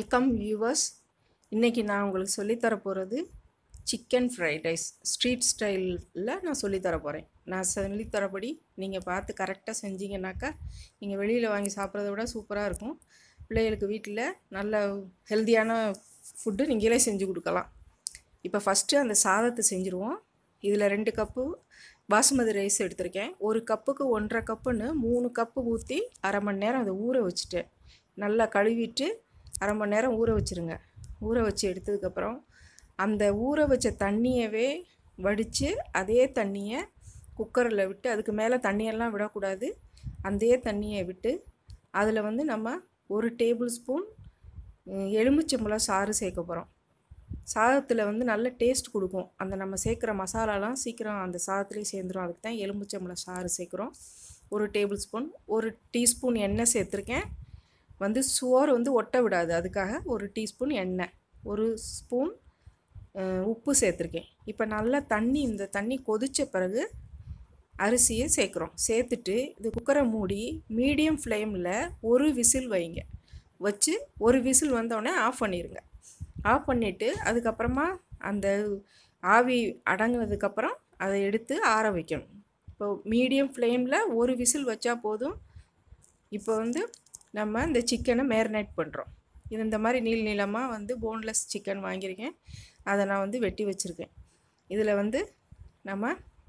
welcome viewers இன்றைக்கி நான் உங்களுக்கு சொல்லித்தர போகிறது சிக்கன் ஃப்ரைட் ரைஸ் ஸ்ட்ரீட் ஸ்டைலில் நான் சொல்லித்தர போகிறேன் நான் சொல்லித்தரபடி நீங்கள் பார்த்து கரெக்டாக செஞ்சீங்கன்னாக்கா நீங்கள் வெளியில் வாங்கி சாப்பிட்றத விட சூப்பராக இருக்கும் பிள்ளைகளுக்கு வீட்டில் நல்ல ஹெல்த்தியான ஃபுட்டு நீங்களே செஞ்சு கொடுக்கலாம் இப்போ ஃபஸ்ட்டு அந்த சாதத்தை செஞ்சுருவோம் இதில் ரெண்டு கப்பு பாசுமதி ரைஸ் எடுத்திருக்கேன் ஒரு கப்புக்கு ஒன்றரை கப்புன்னு மூணு கப்பு ஊற்றி அரை மணி நேரம் அதை ஊற வச்சுட்டேன் நல்லா கழுவிட்டு அரை மணி நேரம் ஊற வச்சுருங்க ஊற வச்சு எடுத்ததுக்கப்புறம் அந்த ஊற வச்ச தண்ணியவே வடித்து அதே தண்ணியை குக்கரில் விட்டு அதுக்கு மேலே தண்ணியெல்லாம் விடக்கூடாது அதே தண்ணியை விட்டு அதில் வந்து நம்ம ஒரு டேபிள் ஸ்பூன் எலுமிச்சம்பழம் சாறு சேர்க்க போகிறோம் சாதத்தில் வந்து நல்ல டேஸ்ட் கொடுக்கும் அந்த நம்ம சேர்க்குற மசாலாலாம் சீக்கிரம் அந்த சாதத்துலேயே சேர்ந்துடும் அதுக்கு தான் எலுமிச்சம்பழம் சாறு சேர்க்குறோம் ஒரு டேபிள் ஸ்பூன் ஒரு டீஸ்பூன் எண்ணெய் சேர்த்துருக்கேன் வந்து சோறு வந்து ஒட்ட விடாது அதுக்காக ஒரு டீஸ்பூன் எண்ணெய் ஒரு ஸ்பூன் உப்பு சேர்த்துருக்கேன் இப்போ நல்லா தண்ணி இந்த தண்ணி கொதித்த பிறகு அரிசியை சேர்க்குறோம் சேர்த்துட்டு இது குக்கரை மூடி மீடியம் ஃப்ளேமில் ஒரு விசில் வைங்க வச்சு ஒரு விசில் வந்தோடனே ஆஃப் பண்ணிடுங்க ஆஃப் பண்ணிவிட்டு அதுக்கப்புறமா அந்த ஆவி அடங்கினதுக்கப்புறம் அதை எடுத்து ஆற வைக்கணும் இப்போ மீடியம் ஃப்ளேமில் ஒரு விசில் வச்சா போதும் இப்போ வந்து நம்ம இந்த சிக்கனை மேரினேட் பண்ணுறோம் இது இந்த மாதிரி நீள் நீளமாக வந்து போன்லெஸ் சிக்கன் வாங்கியிருக்கேன் அதை நான் வந்து வெட்டி வச்சுருக்கேன் இதில் வந்து நம்ம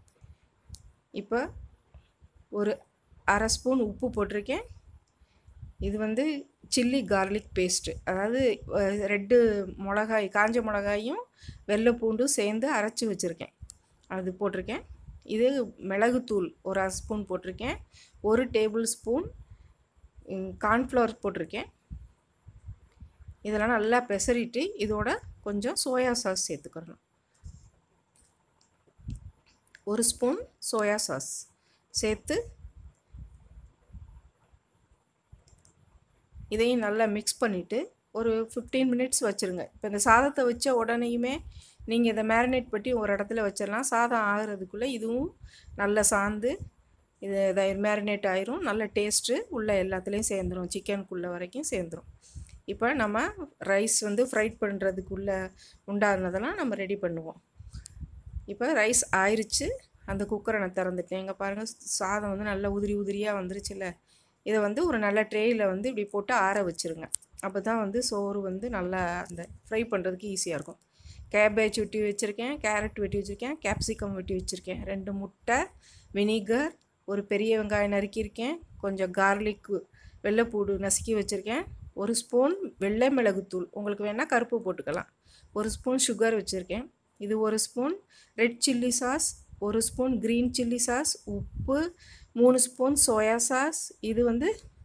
இப்போ ஒரு அரை ஸ்பூன் உப்பு போட்டிருக்கேன் இது வந்து சில்லி கார்லிக் பேஸ்ட்டு அதாவது ரெட்டு மிளகாய் காஞ்ச மிளகாயும் வெள்ளை பூண்டும் சேர்ந்து அரைச்சி வச்சுருக்கேன் அது போட்டிருக்கேன் இது மிளகுத்தூள் ஒரு அரை ஸ்பூன் போட்டிருக்கேன் ஒரு டேபிள் ஸ்பூன் கார்ன்ஃப்ளவர் போட்டிருக்கேன் இதெல்லாம் நல்லா பெசரிட்டு இதோட கொஞ்சம் சோயா சாஸ் சேர்த்துக்கிறணும் ஒரு ஸ்பூன் சோயா சாஸ் சேர்த்து இதையும் நல்லா மிக்ஸ் பண்ணிவிட்டு ஒரு ஃபிஃப்டீன் மினிட்ஸ் வச்சுருங்க இப்போ இந்த சாதத்தை வச்ச உடனேயுமே நீங்கள் இதை மேரினேட் பண்ணி ஒரு இடத்துல வச்சிடலாம் சாதம் ஆகிறதுக்குள்ளே இதுவும் நல்லா சாந்து இது இதை மேரினேட் ஆயிரும் நல்ல டேஸ்ட்டு உள்ள எல்லாத்துலேயும் சேர்ந்துடும் சிக்கனுக்குள்ளே வரைக்கும் சேர்ந்துடும் இப்போ நம்ம ரைஸ் வந்து ஃப்ரைட் பண்ணுறதுக்குள்ளே உண்டானதெல்லாம் நம்ம ரெடி பண்ணுவோம் இப்போ ரைஸ் ஆயிடுச்சு அந்த குக்கரை நான் திறந்துட்டேன் இங்கே பாருங்கள் சாதம் வந்து நல்லா உதிரி உதிரியாக வந்துருச்சுல்ல இதை வந்து ஒரு நல்ல ட்ரேயில் வந்து இப்படி போட்டு ஆற வச்சுருங்க அப்போ தான் வந்து சோறு வந்து நல்லா அந்த ஃப்ரை பண்ணுறதுக்கு ஈஸியாக இருக்கும் கேபேஜ் வெட்டி வச்சுருக்கேன் கேரட் வெட்டி வச்சுருக்கேன் கேப்சிகம் வெட்டி வச்சுருக்கேன் ரெண்டு முட்டை வினிகர் ஒரு பெரிய வெங்காயம் நறுக்கியிருக்கேன் கொஞ்சம் கார்லிக்கு வெள்ளைப்பூடு நசுக்கி வச்சுருக்கேன் ஒரு ஸ்பூன் வெள்ளை மிளகுத்தூள் உங்களுக்கு வேணால் கருப்பு போட்டுக்கலாம் ஒரு ஸ்பூன் சுகர் வச்சுருக்கேன் இது ஒரு ஸ்பூன் ரெட் சில்லி சாஸ் ஒரு ஸ்பூன் க்ரீன் சில்லி சாஸ் உப்பு மூணு ஸ்பூன் சோயா சாஸ் இது வந்து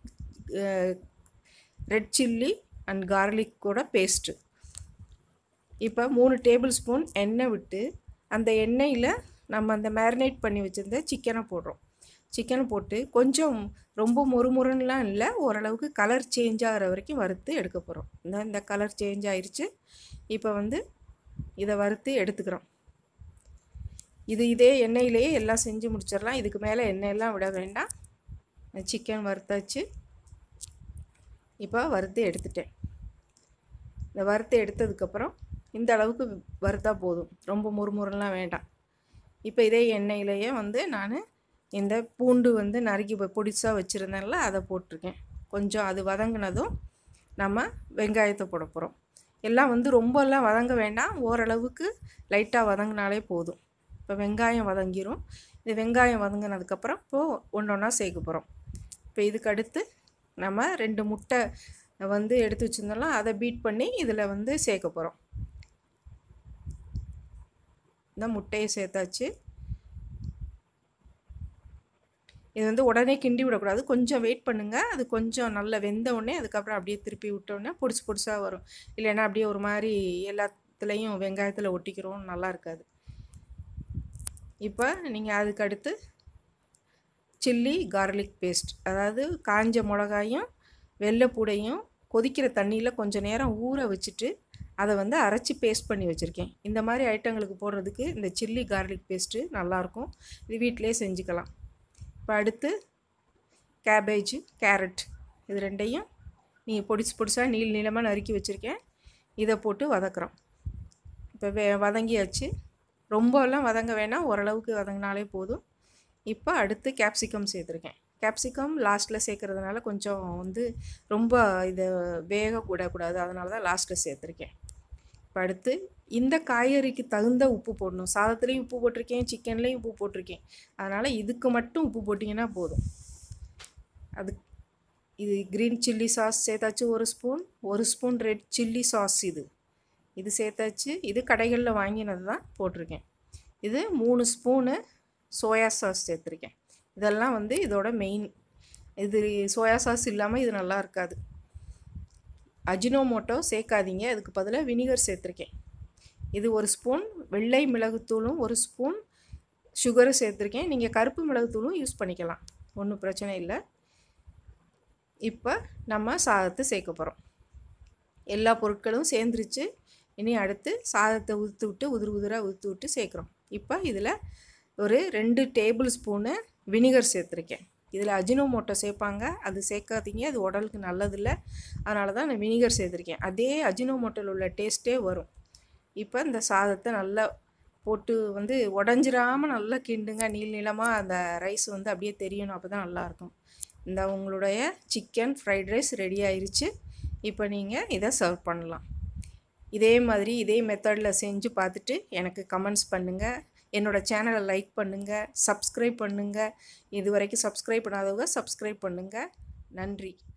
ரெட் சில்லி அண்ட் கார்லிக் கூட பேஸ்ட்டு இப்போ மூணு டேபிள் ஸ்பூன் எண்ணெய் விட்டு அந்த எண்ணெயில் நம்ம அந்த மேரினேட் பண்ணி வச்சுருந்த சிக்கனை போடுறோம் சிக்கனை போட்டு கொஞ்சம் ரொம்ப மொறுமொறுன்னுலாம் இல்லை ஓரளவுக்கு கலர் சேஞ்ச் ஆகிற வரைக்கும் வறுத்து எடுக்க போகிறோம் இந்த இந்த கலர் சேஞ்ச் ஆயிடுச்சு இப்போ வந்து இதை வறுத்து எடுத்துக்கிறோம் இது இதே எண்ணெயிலேயே எல்லாம் செஞ்சு முடிச்சிடலாம் இதுக்கு மேலே எண்ணெயெல்லாம் விட வேண்டாம் சிக்கன் வறுத்தாச்சு இப்போ வறுத்து எடுத்துட்டேன் இந்த வறுத்து எடுத்ததுக்கப்புறம் இந்த அளவுக்கு வறுத்தா போதும் ரொம்ப முறுமுறுலாம் வேண்டாம் இப்போ இதே எண்ணெயிலேயே வந்து நான் இந்த பூண்டு வந்து நறுக்கி பொடிசாக வச்சுருந்தேன்ல அதை போட்டிருக்கேன் கொஞ்சம் அது வதங்கினதும் நம்ம வெங்காயத்தை போட போகிறோம் எல்லாம் வந்து ரொம்பலாம் வதங்க வேண்டாம் ஓரளவுக்கு லைட்டாக வதங்கினாலே போதும் இப்போ வெங்காயம் வதங்கிரும் இது வெங்காயம் வதங்கினதுக்கப்புறம் இப்போது ஒன்று ஒன்றா சேர்க்க போகிறோம் இப்போ இதுக்கு அடுத்து நம்ம ரெண்டு முட்டை வந்து எடுத்து வச்சுருந்தோம்ல அதை பீட் பண்ணி இதில் வந்து சேர்க்க போகிறோம் இந்த முட்டையை சேர்த்தாச்சு இது வந்து உடனே கிண்டி விடக்கூடாது கொஞ்சம் வெயிட் பண்ணுங்கள் அது கொஞ்சம் நல்லா வெந்த உடனே அதுக்கப்புறம் அப்படியே திருப்பி விட்டோடனே பொடிசு பொடிசாக வரும் இல்லைன்னா அப்படியே ஒரு மாதிரி எல்லாத்துலேயும் வெங்காயத்தில் ஒட்டிக்கிறோம் நல்லா இருக்காது இப்போ நீங்கள் அதுக்கு அடுத்து சில்லி கார்லிக் பேஸ்ட் அதாவது காஞ்ச மிளகாயும் வெள்ளைப்பூடையும் கொதிக்கிற தண்ணியில் கொஞ்சம் நேரம் ஊற வச்சுட்டு அதை வந்து அரைச்சி பேஸ்ட் பண்ணி வச்சுருக்கேன் இந்த மாதிரி ஐட்டங்களுக்கு போடுறதுக்கு இந்த சில்லி கார்லிக் பேஸ்ட்டு நல்லாயிருக்கும் இது வீட்டிலே செஞ்சுக்கலாம் இப்போ அடுத்து கேபேஜ் கேரட் இது ரெண்டையும் நீங்கள் பொடிசு பொடிசாக நீள் நீளமாக நறுக்கி வச்சுருக்கேன் இதை போட்டு வதக்குறோம் இப்போ வே வதங்கியாச்சு ரொம்பலாம் வதங்க வேணாம் ஓரளவுக்கு வதங்கினாலே போதும் இப்போ அடுத்து கேப்சிகம் சேர்த்துருக்கேன் கேப்சிகம் லாஸ்ட்டில் சேர்க்குறதுனால கொஞ்சம் வந்து ரொம்ப இதை வேக விடக்கூடாது அதனால தான் லாஸ்ட்டில் சேர்த்துருக்கேன் இப்போ அடுத்து இந்த காய்கறிக்கு தகுந்த உப்பு போடணும் சாதத்துலேயும் உப்பு போட்டிருக்கேன் சிக்கன்லேயும் உப்பு போட்டிருக்கேன் அதனால் இதுக்கு மட்டும் உப்பு போட்டிங்கன்னா போதும் அது இது க்ரீன் சில்லி சாஸ் சேர்த்தாச்சு ஒரு ஸ்பூன் ஒரு ஸ்பூன் ரெட் சில்லி சாஸ் இது இது சேர்த்தாச்சு இது கடைகளில் வாங்கினது தான் போட்டிருக்கேன் இது மூணு ஸ்பூனு சோயா சாஸ் சேர்த்துருக்கேன் இதெல்லாம் வந்து இதோட மெயின் இது சோயா சாஸ் இல்லாமல் இது நல்லா இருக்காது அஜினோமோட்டோ சேர்க்காதீங்க அதுக்கு பதிலாக வினிகர் சேர்த்துருக்கேன் இது ஒரு ஸ்பூன் வெள்ளை மிளகுத்தூளும் ஒரு ஸ்பூன் சுகரும் சேர்த்துருக்கேன் நீங்கள் கருப்பு மிளகுத்தூளும் யூஸ் பண்ணிக்கலாம் ஒன்றும் பிரச்சனை இல்லை இப்போ நம்ம சாதத்தை சேர்க்க போகிறோம் எல்லா பொருட்களும் சேர்ந்துருச்சு இனி அடுத்து சாதத்தை உதுத்து விட்டு உதிர் உதிராக உதுத்து விட்டு சேர்க்குறோம் இப்போ இதில் ஒரு ரெண்டு டேபிள் ஸ்பூனு வினிகர் சேர்த்துருக்கேன் இதில் அஜினோமோட்டோ சேர்ப்பாங்க அது சேர்க்காதீங்க அது உடலுக்கு நல்லதில்லை அதனால தான் நான் வினிகர் சேர்த்துருக்கேன் அதே அஜினோமோட்டோவில் உள்ள டேஸ்ட்டே வரும் இப்போ இந்த சாதத்தை நல்லா போட்டு வந்து உடஞ்சிராமல் நல்லா கிண்டுங்க நீள் நீளமாக அந்த ரைஸ் வந்து அப்படியே தெரியணும் அப்போ தான் நல்லாயிருக்கும் இந்த உங்களுடைய சிக்கன் ஃப்ரைட் ரைஸ் ரெடி ஆயிருச்சு இப்போ நீங்கள் இதை சர்வ் பண்ணலாம் இதே மாதிரி இதே மெத்தடில் செஞ்சு பார்த்துட்டு எனக்கு கமெண்ட்ஸ் பண்ணுங்கள் என்னோடய சேனலை லைக் பண்ணுங்கள் சப்ஸ்கிரைப் பண்ணுங்கள் இது வரைக்கும் சப்ஸ்கிரைப் பண்ணாதவங்க சப்ஸ்கிரைப் பண்ணுங்கள் நன்றி